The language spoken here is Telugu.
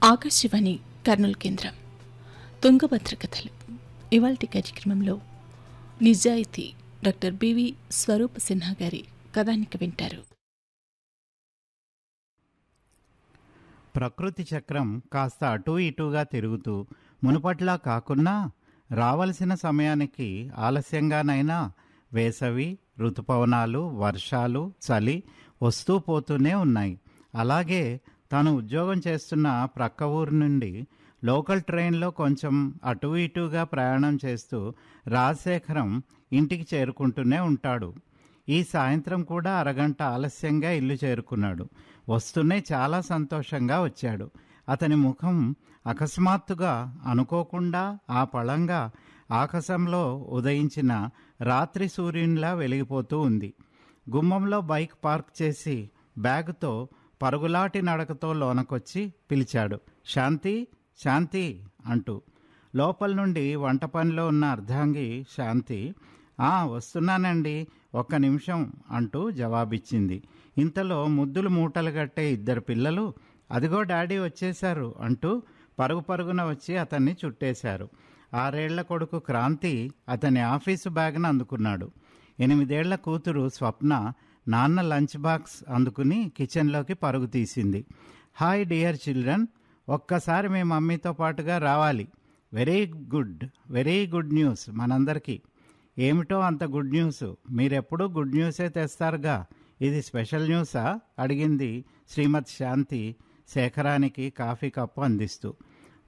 ఆకాశవాణి కర్నూలు కేంద్రం తుంగభద్ర కథలు ఇవాల్టి కార్యక్రమంలో నిజాయితీ డాక్టర్ బివి స్వరూప్ సిన్హా గారి కథానిక వింటారు ప్రకృతి చక్రం కాస్త అటూ ఇటూగా తిరుగుతూ మునుపట్లా కాకున్నా రావలసిన సమయానికి ఆలస్యంగానైనా వేసవి ఋతుపవనాలు వర్షాలు చలి వస్తూ పోతూనే ఉన్నాయి అలాగే తాను ఉద్యోగం చేస్తున్న ప్రక్క ఊరు నుండి లోకల్ ట్రైన్లో కొంచెం అటూ ఇటూగా ప్రయాణం చేస్తూ రాజశేఖరం ఇంటికి చేరుకుంటూనే ఉంటాడు ఈ సాయంత్రం కూడా అరగంట ఆలస్యంగా ఇల్లు చేరుకున్నాడు వస్తూనే చాలా సంతోషంగా వచ్చాడు అతని ముఖం అకస్మాత్తుగా అనుకోకుండా ఆ పళంగా ఆకాశంలో ఉదయించిన రాత్రి సూర్యునిలా వెలిగిపోతూ ఉంది గుమ్మంలో బైక్ పార్క్ చేసి బ్యాగుతో పరుగులాటి నడకతో లోనకొచ్చి పిలిచాడు శాంతి శాంతి అంటూ లోపల నుండి వంట పనిలో ఉన్న అర్ధాంగి శాంతి "ఆ, వస్తున్నానండి ఒక్క నిమిషం అంటూ జవాబిచ్చింది ఇంతలో ముద్దులు మూటలు కట్టే ఇద్దరు పిల్లలు అదిగో డాడీ వచ్చేశారు అంటూ పరుగు పరుగున వచ్చి అతన్ని చుట్టేశారు ఆరేళ్ల కొడుకు క్రాంతి అతని ఆఫీసు బ్యాగ్ను అందుకున్నాడు ఎనిమిదేళ్ల కూతురు స్వప్న నాన్న లంచ్ బాక్స్ అందుకుని కిచెన్లోకి పరుగు తీసింది హాయ్ డియర్ చిల్డ్రన్ ఒక్కసారి మీ మమ్మీతో పాటుగా రావాలి very good very good news మనందరికీ ఏమిటో అంత గుడ్ న్యూస్ మీరెప్పుడూ గుడ్ న్యూసే తెస్తారుగా ఇది స్పెషల్ న్యూసా అడిగింది శ్రీమతి శాంతి శేఖరానికి కాఫీ కప్పు అందిస్తూ